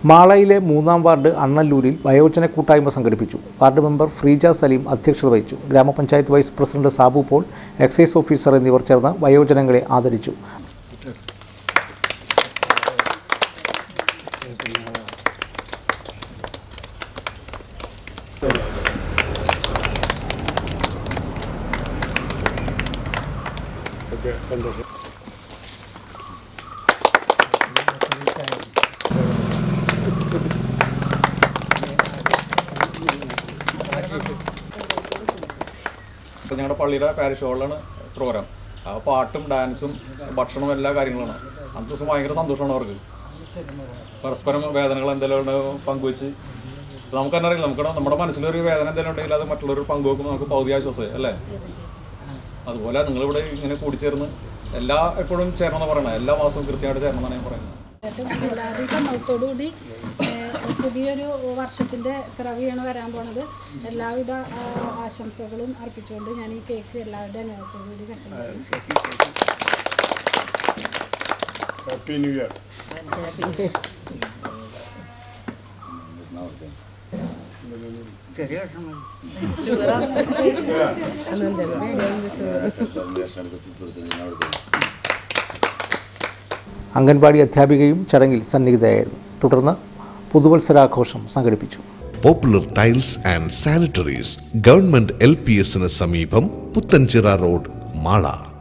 മാളയിലെ മൂന്നാം വാർഡ് അണ്ണല്ലൂരിൽ വയോജന കൂട്ടായ്മ സംഘടിപ്പിച്ചു വാർഡ് മെമ്പർ ഫ്രീജ സലീം അധ്യക്ഷത വഹിച്ചു ഗ്രാമപഞ്ചായത്ത് vice president Sabu Paul excise officer എന്നിവർ ചേർന്ന് വയോജനങ്ങളെ ആദരിച്ചു ഇപ്പോൾ ഞങ്ങളുടെ പള്ളിയുടെ പാരിഷ് ഹാളിലാണ് പ്രോഗ്രാം ആ പാട്ടും ഡാൻസും ഭക്ഷണവും എല്ലാ കാര്യങ്ങളാണ് അന്നത്തെ ദിവസം ഭയങ്കര സന്തോഷമാണ് അവർക്ക് പരസ്പരം വേദനകൾ എന്തെങ്കിലും ഉണ്ടെങ്കിൽ പങ്കുവെച്ച് ഇപ്പൊ നമുക്ക് തന്നെ അറിയില്ല നമുക്ക് നമ്മുടെ മനസ്സിലൊരു വേദന എന്തെങ്കിലും ഉണ്ടെങ്കിൽ അത് മറ്റുള്ളവർ പങ്കുവെക്കുമ്പോൾ നമുക്ക് പകുതി ആശ്വാസമായി അല്ലേ അതുപോലെ നിങ്ങളിവിടെ ഇങ്ങനെ കൂടിച്ചേർന്ന് എല്ലാ എപ്പോഴും ചേരണം എന്ന് പറയണം എല്ലാ മാസവും കൃത്യമായിട്ട് ചേരണം എന്നാണ് ഞാൻ പറയുന്നത് ഏറ്റവും എല്ലാവരുടെയും സമ്മതത്തോടുകൂടി ഏഹ്, പുതിയൊരു വർഷത്തിൻ്റെ പിറവിയാണ് വരാൻ പോണത് എല്ലാവിധ ആ, ആശംസകളും അർപ്പിച്ചുകൊണ്ട് ഞാൻ ഈ കേക്ക് എല്ലാവരുടെയും അനുഭവത്തോടു കൂടി വെക്കുന്നത് ഹാപ്പി ന്യൂ ഇയർ അംഗൻവാടി അധ്യാപികയും ചടങ്ങിൽ സന്നിഹിതയായിരുന്നു തുടർന്ന് പുതുവത്സരാഘോഷം സംഘടിപ്പിച്ചു popular tiles and sanitaries government L P എസിന് സമീപം പുത്തൻചിറ റോഡ് മാള